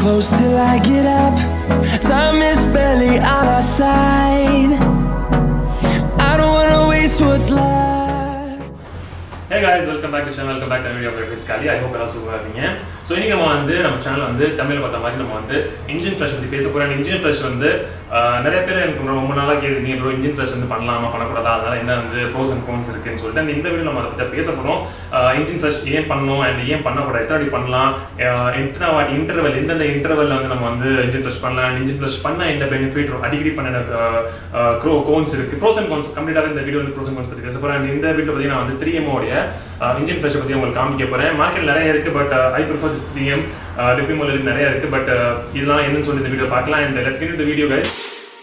close till I get up. Time is barely on our side. I don't wanna waste what's left. Hey guys welcome back to channel welcome back to video with காலி I hope எல்லாம் சூப்பராக இருக்கீங்க so இன்னைக்கு நம்ம வந்து நம்ம channel வந்து தமிழ் பார்த்த மாதிரி நம்ம வந்து இன்ஜின் ஃப்ரெஷ் பற்றி பேச போகிறோம் இன்ஜின் ஃப்ரெஷ் வந்து ஆஹ், நிறைய பேர் எனக்கு ரொம்ப நாளாக கேட்டுருக்கீங்க ப்ரோ இன்ஜின் ஃப்ரெஷ் வந்து பண்ணலாமா பண்ணக்கூடாதா அதனால என்ன வந்து ப்ரோஸ் அண்ட் கோன்ஸ் இருக்குன்னு சொல்லிட்டு and இந்த வீடியோ நம்ம அதை பற்றி பேச போகிறோம் இன்ஜின் ஃப்ரெஷ் ஏன் பண்ணணும் அண்ட் ஏன் பண்ணக்கூடாது எத்தனை வாட்டி பண்ணலாம் ஆஹ், எத்தனை வாட்டி இன்டர்வல் எந்தெந்த இன்டர்வல் வந்து நம்ம வந்து இன்ஜின் ஃப்ரெஷ் பண்ணலாம் and இன்ஜின் ஃப்ரெஷ் பண்ண என்ன பெனிஃபிட் அடிக்கடி பண்ண க்ரோ கோன்ஸ் இருக்கு ப்ரோஸ் அண்ட் கோன்ஸ் கம்ப்ளீட்டாக இந்த வீடியோ வந்து ப்ரோஸ் அண்ட் கோன்ஸ் பற்றி பேச போகிறேன் இந்த வீடியோ பார்த்தீங்கன்னா வந்து த்ரீ எம்மோடைய இன்ஜின் ஃப்ரெஷ் பற்றி உங்களுக்கு காமிக்க போகிறேன் மார்க்கெட் நிறைய இருக்கு but I prefer this three M ரிப்பிமோல் நிறைய இருக்கு பட் இதெல்லாம் என்னன்னு சொல்லி இந்த வீடியோ பார்க்கலாம் அண்ட் லெட்ஸ் கெட் இந்த வீடியோ கைஸ்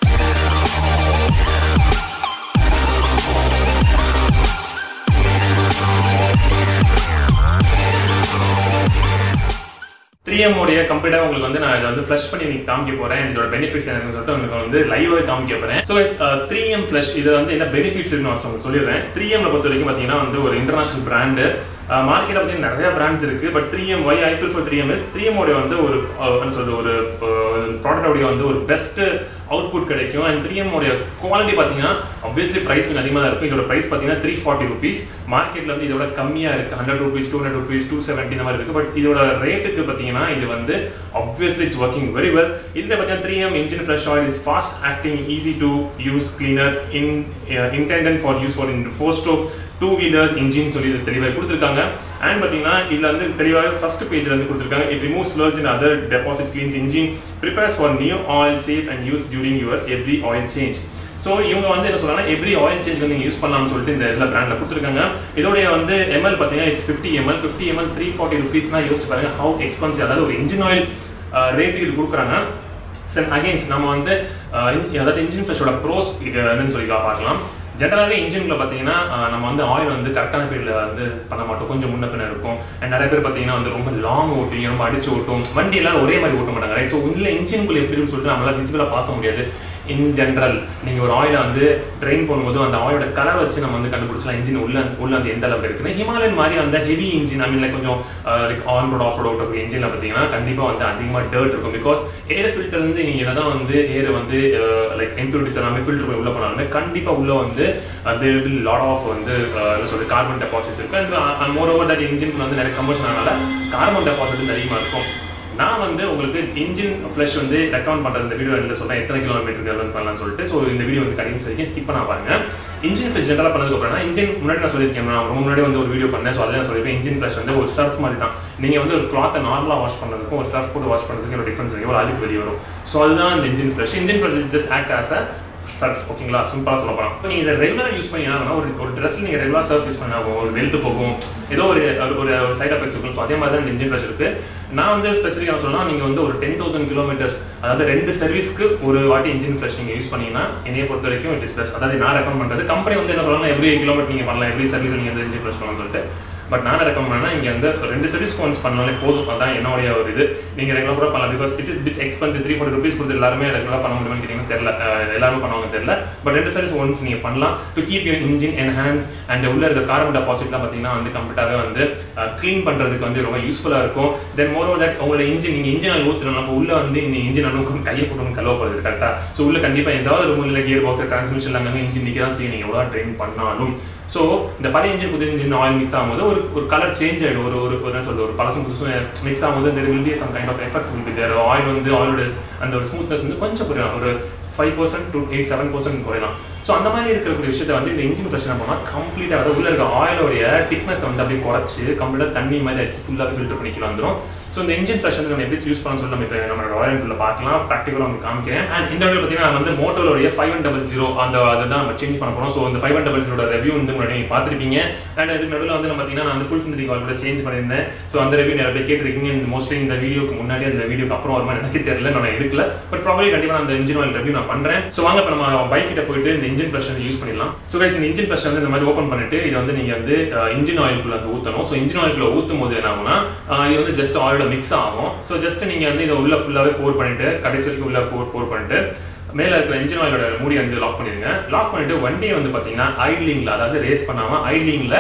த்ரீ எம் உடைய கம்ப்ளீட்டாக உங்களுக்கு வந்து நான் இதை வந்து ஃப்ளஷ் பண்ணி நீங்க காமிக்க போறேன் இதோட பெனிஃபிட்ஸ் எனக்கு சொல்லிட்டு உங்களுக்கு வந்து லைவாக காமிக்க போறேன் ஸோ த்ரீ எம் ஃப்ளஷ் இது வந்து என்ன பெனிஃபிட்ஸ் இருக்குன்னு நான் உங்களுக்கு சொல்லிடுறேன் த்ரீ எம்ல பொறுத்த வரைக்கும் பார்த்தீங்கன்னா வந்து ஒரு இன்டர்நேஷனல் பிராண்டு மார்க்கெட்டில் பார்த்தீங்கன்னா நிறைய பிராண்ட்ஸ் இருக்கு but three M why I prefer three M is three M உடைய வந்து ஒரு அஹ், என்ன சொல்றது ஒரு ப்ராடக்டோடைய வந்து ஒரு பெஸ்ட் அவுட்புட் கிடைக்கும் அண்ட் த்ரீ எம் உடைய குவாலிட்டி பார்த்தீங்கன்னா obviously பிரைஸ் கொஞ்சம் அதிகமாக தான் இருக்கும் இதோட பிரைஸ் பார்த்தீங்கன்னா த்ரீ ஃபார்ட்டி ருபீஸ் மார்க்கெட்ல வந்து இதோட கம்மியாக இருக்கு hundred rupees two hundred rupees two seventy இந்த மாதிரி இருக்கு பட் இதோட ரேட்டுக்கு பார்த்தீங்கன்னா இது வந்து obviously it's working very well இதில் பார்த்தீங்கன்னா three M engine fresh oil is fast acting easy to use cleaner in intended for use for in four stroke two wheelers engine சொல்லி இது தெளிவாக கொடுத்துருக்காங்க அண்ட் பார்த்தீங்கன்னா இதில் வந்து தெளிவாக ஃபர்ஸ்ட் பேஜில் வந்து கொடுத்துருக்காங்க it remove sludge in other deposit cleanse engine prepares for new oil safe and use during your every oil change so இவங்க வந்து என்ன சொல்றாங்கன்னா எவ்ரி ஆயில் சேஞ்ச் வந்து யூஸ் பண்ணலாம்னு சொல்லிட்டு இந்த இதில் பிராண்டில் கொடுத்துருக்காங்க இதோடைய வந்து எம்எல் பார்த்தீங்கன்னா it's fifty ML fifty ML three forty ருபீஸ்னா யோசிச்சு பாருங்க ஹவு எக்ஸ்பென்சிவ் அதாவது ஒரு இன்ஜின் ஆயில் ரேட்டுக்கு இது கொடுக்குறாங்க சரி அகைன்ஸ் நம்ம வந்து அஹ், இன்ஜி- அதாவது இன்ஜின் ஃப்ரெஷோட ப்ரோஸ் என்னன்னு சொல்லி பார்க்கலாம் ஜென்ரலாகவே இன்ஜின்ல பார்த்தீங்கன்னா அஹ், நம்ம வந்து ஆயில் வந்து கரெக்டான பீரியடில் வந்து பண்ண மாட்டோம் கொஞ்சம் முன்ன பின்ன இருக்கும் And நிறைய பேர் பார்த்தீங்கன்னா வந்து ரொம்ப லாங் ஓட்டி ரொம்ப அடிச்சு ஓட்டும் வண்டி எல்லாரும் ஒரே மாதிரி ஓட்ட மாட்டாங்க ரைட் ஸோ உள்ள இன்ஜின்குள்ள எப்படின்னு சொல்லிட்டு நம்மளால விசிபிளாக பார்க்க முடியாது இன் ஜென்ரல் நீங்கள் ஒரு ஆயிலை வந்து ட்ரெயின் பண்ணும்போது அந்த ஆயிலோட கலர் வச்சு நம்ம வந்து கண்டுபிடிச்சலாம் இன்ஜின் உள்ள உள்ள அந்த எந்த அளவுக்கு இருக்குன்னு ஹிமாலயன் மாதிரி அந்த ஹெவி இன்ஜின் ஐ மீன் கொஞ்சம் on road off road out of இன்ஜினில் பார்த்தீங்கன்னா கண்டிப்பாக வந்து அதிகமாக டர்ட் இருக்கும் பிகாஸ் ஏர் ஃபில்டர் வந்து நீங்கள் என்னதான் வந்து ஏர் வந்து லைக் இம்ப்யூரிட்டிஸ் எல்லாமே ஃபில்டர் பண்ணி உள்ள பண்ணாலுமே கண்டிப்பாக உள்ள வந்து அது லாட் ஆஃப் வந்து அஹ், என்ன சொல்றது கார்பன் டெபாசிட்ஸ் இருக்கு and more over that engine வந்து நிறைய கம்பஷன் ஆனால கார்பன் டெபாசிட் வந்து அதிகமாக இருக்கும் நான் வந்து உங்களுக்கு இன்ஜின் ஃப்ளஷ் வந்து ரெக்கமெண்ட் பண்ணுற இந்த வீடியோ வந்து சொல்றேன் எத்தனை கிலோமீட்டர் எவ்வளோ பண்ணலாம்னு சொல்லிட்டு ஸோ இந்த வீடியோ வந்து கடைசி வரைக்கும் ஸ்கிப் பண்ண பாருங்க இன்ஜின் ஃப்ளஷ் ஜென்ரலாக பண்ணதுக்கு அப்புறம் இன்ஜின் முன்னாடி நான் சொல்லியிருக்கேன் நான் ரொம்ப முன்னாடி வந்து ஒரு வீடியோ பண்ணேன் ஸோ அதில் நான் சொல்லியிருக்கேன் இன்ஜின் ஃப்ளஷ் வந்து ஒரு சர்ஃப் மாதிரி தான் நீங்கள் வந்து ஒரு கிளாத்தை நார்மலாக வாஷ் பண்ணுறதுக்கும் ஒரு சர்ஃப் போட்டு வாஷ் பண்ணுறதுக்கும் ஒரு டிஃபரன்ஸ் இருக்கு ஒரு அழுக்கு வெளியே வரும் ஸோ அதுதான் இந்த engine flush engine flush is just act as a surf ஓகேங்களா சிம்பிளாக சொல்ல போகலாம் இப்போ நீங்கள் இதை ரெகுலராக யூஸ் பண்ணி என்ன ஒரு ஒரு ட்ரெஸ்ஸில் நீங்கள் ரெகுலராக சர்ஃப் யூஸ் பண்ண ஒரு வெளுத்து போகும் ஏதோ ஒரு ஒரு- ஒரு ஒரு சைட் எஃபெக்ட்ஸ் இருக்கும் ஸோ அதே மாதிரி தான் இந்த இன்ஜின் ஃப்ளஷ் இருக்கு நான் வந்து ஸ்பெசிஃபிக்காக சொல்லலாம் நீங்கள் வந்து ஒரு டென் தௌசண்ட் கிலோமீட்டர்ஸ் அதாவது ரெண்டு சர்வீஸ்க்கு ஒரு வாட்டி இன்ஜின் ஃப்ளஷ் நீங்கள் யூஸ் பண்ணீங்கன்னா என்னைய பொறுத்த வரைக்கும் இட் இஸ் பெஸ்ட் அதாவது நான் ரெக்கமெண்ட் பண்ணுறது கம்பெனி வந்து என்ன சொல்லலாம் எவ்ரி கிலோமீட்டர் நீங்கள் பண்ணலாம் எவ்ரி சர்வீஸ் நீங்கள் வந்து இன்ஜின் ஃப்ளஷ் பண்ணலாம்னு சொல்லிட்டு பட் நான் ரெக்கமெண்ட் பண்ணா இங்கே வந்து ரெண்டு சர்வீஸ் ஒன்ஸ் பண்ணாலே போதும் அதான் என்னுடைய ஒரு இது நீங்கள் ரெகுலராக பண்ணலாம் because it is bit expensive three forty rupees கொடுத்து எல்லாருமே ரெகுலராக பண்ண முடியும்னு கேட்டிங்கன்னா தெரியல அஹ் எல்லாரும் பண்ணுவாங்க தெரியல பட் ரெண்டு சர்வீஸ் ஒன்ஸ் நீங்கள் பண்ணலாம் to keep your engine enhance and உள்ள இருக்க கார்பன் டெபாசிட்லாம் பார்த்தீங்கன்னா வந்து கம்ப்ளீட்டாகவே வந்து க்ளீன் பண்ணுறதுக்கு வந்து ரொம்ப யூஸ்ஃபுல்லாக இருக்கும் தென் மோர் ஓவர் தட் உங்களோட இன்ஜின் நீங்கள் இன்ஜின் ஆயில் ஊற்றணும் அப்போ உள்ள வந்து இந்த இன்ஜின் அணுக்கும் கையை போட்டு கழுவப்படுது கரெக்டாக ஸோ உள்ள கண்டிப்பாக ஏதாவது ஒரு மூலையில் கியர் பாக்ஸ் டிரான்ஸ்மிஷன் அங்கே இன்ஜின் நிற்க தான் செய்யும் நீங்கள் எவ்வளோ ட்ரெயின் பண்ணாலும் ஸோ இந்த பழைய இன்ஜின் புது இன்ஜின் ஆயில் மிக்ஸ் ஆகும்போது ஒரு ஒரு கலர் சேஞ்ச் ஆகிடும் ஒரு ஒரு ஒரு என்ன சொல்றது ஒரு பழசும் புதுசும் மிக்ஸ் ஆகும்போது there will be some kind of effects will be there oil வந்து ஆயிலோட அந்த ஒரு ஸ்மூத்னஸ் வந்து கொஞ்சம் குறையும் ஒரு five percent to eight seven percent குறையலாம் ஸோ அந்த மாதிரி இருக்கக்கூடிய விஷயத்தை வந்து இந்த இன்ஜின் ஃப்ரெஷ் என்ன பண்ணால் கம்ப்ளீட்டாக அதாவது உள்ள இருக்க ஆயிலோடைய திக்னஸ் வந்து அப்படியே குறைச்சு கம்ப்ளீட்டாக தண்ணி மாதிரி ஆக்கி ஃபுல்லாக ஃபில்டர் பண்ணிக்கலாம் வந்துடும் ஸோ இந்த இன்ஜின் ஃப்ரெஷ் வந்து நம்ம எப்படி யூஸ் பண்ணணும்னு சொல்லி நம்ம இப்போ நம்ம ராயல் என்ஃபீல்டில் பார்க்கலாம் ப்ராக்டிக்கலாக வந்து காமிக்கிறேன் அண்ட் இந்த வீடியோ பார்த்தீங்கன்னா நான் வந்து மோட்டோலோடைய ஃபைவ் ஒன் டபுள் ஜீரோ அந்த அதுதான் நம்ம சேஞ்ச் பண்ண போகிறோம் ஸோ இந்த ஃபைவ் ஒன் டபுள் ஜீரோட ரிவ்யூ வந்து முன்னாடி நீங்கள் பார்த்துருப்பீங்க அண்ட் அதுக்கு நடுவில் வந்து நம்ம பார்த்தீங்கன்னா நான் வந்து ஃபுல் சிந்தரிக் ஆல் கூட சேஞ்ச் பண்ணியிருந்தேன் ஸோ அந்த ரிவ்யூ நிறைய பேர் கேட்டிருக்கீங்க இந்த மோஸ்ட்லி இந்த வீடியோக்கு முன்னாடி அந்த வீடியோக்கு அப்புறம் வருமா எனக்கு தெரியல நான் எடுக்கல பட் ப்ராபப்ளி கண்டிப்பாக நான் அந்த இன்ஜின் ஆயில் ரிவ்யூ நான் பண்ணுறேன் ஸோ வாங்க இப்போ நம்ம பைக் கிட்ட போயிட்டு இந்த இன்ஜின் ஃப்ரெஷ் வந்து யூஸ் பண்ணிடலாம் ஸோ கைஸ் இந்த இன்ஜின் ஃப்ரெஷ் வந்து இந்த மாதிரி ஓப்பன் பண்ணிட்டு இதை வந்து நீங்கள் வந்து இன்ஜின் ஆயிலுக்குள்ள வந்து ஊற்றணும் ஸோ இன்ஜின் ஆயிலுக்குள்ள ஊற்றும் போது என்ன ஆகும்னா அஹ், இது வந்து ஜஸ்ட் ஆயிலோட மிக்ஸ் ஆகும் ஸோ ஜஸ்ட் நீங்கள் வந்து இதை உள்ள ஃபுல்லாகவே போர் பண்ணிட்டு கடைசி வரைக்கும் உள்ள போர் போர் பண்ணிட்டு மேலே இருக்கிற இன்ஜின் ஆயிலோட மூடி வந்து லாக் பண்ணிடுங்க லாக் பண்ணிட்டு வண்டியை வந்து பார்த்தீங்கன்னா ஐட்லிங்கில் அதாவது ரேஸ் பண்ணாமல் ஐட்லிங்கில்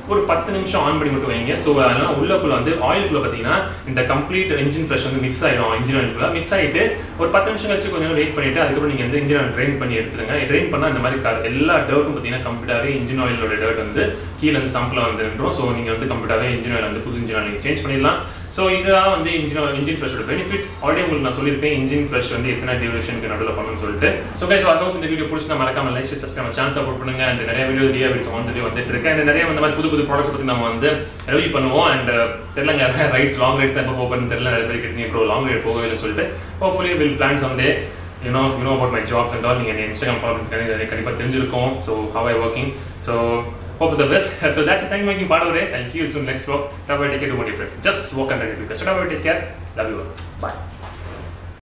ஒரு பத்து நிமிஷம் ஆன் பண்ணி மட்டும் வைங்க ஸோ அதனால் உள்ளக்குள்ள வந்து ஆயிலுக்குள்ள பார்த்தீங்கன்னா இந்த கம்ப்ளீட் இன்ஜின் ஃப்ரெஷ் வந்து மிக்ஸ் ஆயிடும் இன்ஜின் ஆயிலுக்குள்ள மிக்ஸ் ஆகிட்டு ஒரு பத்து நிமிஷம் கழிச்சு கொஞ்சம் வெயிட் பண்ணிட்டு அதுக்கப்புறம் நீங்கள் வந்து இன்ஜின் ஆயில் ட்ரெயின் பண்ணி எடுத்துருங்க ட்ரெயின் பண்ணால் இந்த மாதிரி car- எல்லா டர்ட்டும் பார்த்தீங்கன்னா கம்ப்ளீட்டாகவே இன்ஜின் ஆயிலோட டர்ட் வந்து கீழே வந்து சம்பில் வந்து நின்றோம் ஸோ நீங்கள் வந்து கம்ப்ளீட்டாகவே இன்ஜின் ஆயில் வந்து புது இன்ஜின் ஆயில் சேஞ்ச் பண்ணிடலாம் ஸோ இதுதான் வந்து இன்ஜின் இன்ஜின் ஃப்ரெஷோட பெனிஃபிட்ஸ் ஆல்ரெடி உங்களுக்கு நான் சொல்லியிருப்பேன் இன்ஜின் ஃப்ரெஷ் வந்து எத்தனை டியூரேஷனுக்கு நடுவில் பண்ணணும்னு சொல்லிட்டு ஸோ கைஸ் ஐ ஹோப் இந்த வீடியோ பிடிச்சினா மறக்காம லைக் சப்ஸ்கிரைப் சேனல் சப்போர்ட் பண்ணுங்க அண்ட் நிறைய வீடியோ ரியா வீடியோஸ் வந்துட்டு வந்துட்டு இருக்கு அண்ட் நிறைய இந்த மாதிரி புது புது ப்ராடக்ட்ஸ் பற்றி நம்ம வந்து ரிவ்யூ பண்ணுவோம் அண்ட் தெரியலங்க ரைட்ஸ் லாங் ரைட்ஸ் எப்போ போகணும்னு தெரியல நிறைய பேர் கேட்டீங்க ப்ரோ லாங் ரைட் போகவே இல்லைன்னு சொல்லிட்டு hopefully will plan someday you know you know about my jobs and all நீங்கள் இன்ஸ்டாகிராம் ஃபாலோ பண்ணுறது கண்டிப்பாக தெரிஞ்சிருக்கும் so how I working so hope for the best. So that's it. Thank you for making part of it. I'll see you soon next vlog. Take care to my friends. Just walk and ready because. Take care. Love you all. Bye.